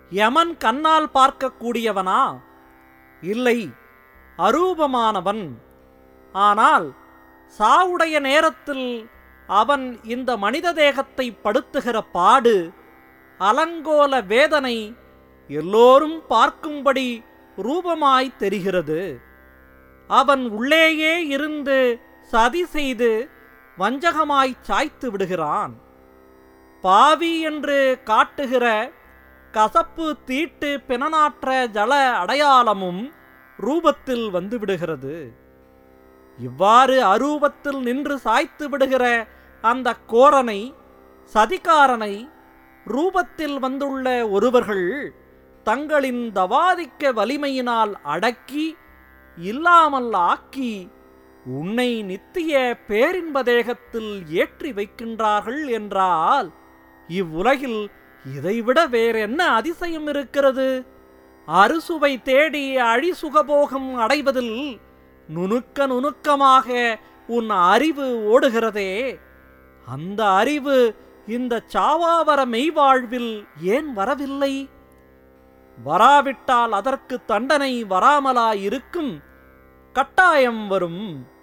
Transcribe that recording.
யமன் கண்ணால் பார்க்கக்கூடியவனா இல்லை அரூபமானவன் ஆனால் சாவுடைய நேரத்தில் அவன் இந்த மனித தேகத்தை படுத்துகிற பாடு அலங்கோல வேதனை எல்லோரும் பார்க்கும்படி ரூபமாய் தெரிகிறது அவன் உள்ளேயே இருந்து சதி செய்து வஞ்சகமாய் சாய்த்து விடுகிறான் பாவி என்று காட்டுகிற கசப்பு தீட்டு பிணநாற்ற ஜல அடையாளமும் ரூபத்தில் வந்துவிடுகிறது இவ்வாறு அரூபத்தில் நின்று சாய்த்து விடுகிற அந்த கோரனை சதிகாரனை ரூபத்தில் வந்துள்ள ஒருவர்கள் தங்களின் தவாதிக்க வலிமையினால் அடக்கி இல்லாமல் ஆக்கி உன்னை நித்திய பேரின்ப தேகத்தில் ஏற்றி வைக்கின்றார்கள் என்றால் இவ்வுலகில் இதைவிட வேறென்ன அதிசயம் இருக்கிறது அறுசுவை தேடி அழிசுகபோகம் அடைவதில் நுணுக்க நுணுக்கமாக உன் அறிவு ஓடுகிறதே அந்த அறிவு இந்த சாவாவர மெய்வாழ்வில் ஏன் வரவில்லை வராவிட்டால் அதற்கு தண்டனை வராமலா இருக்கும் கட்டாயம் வரும்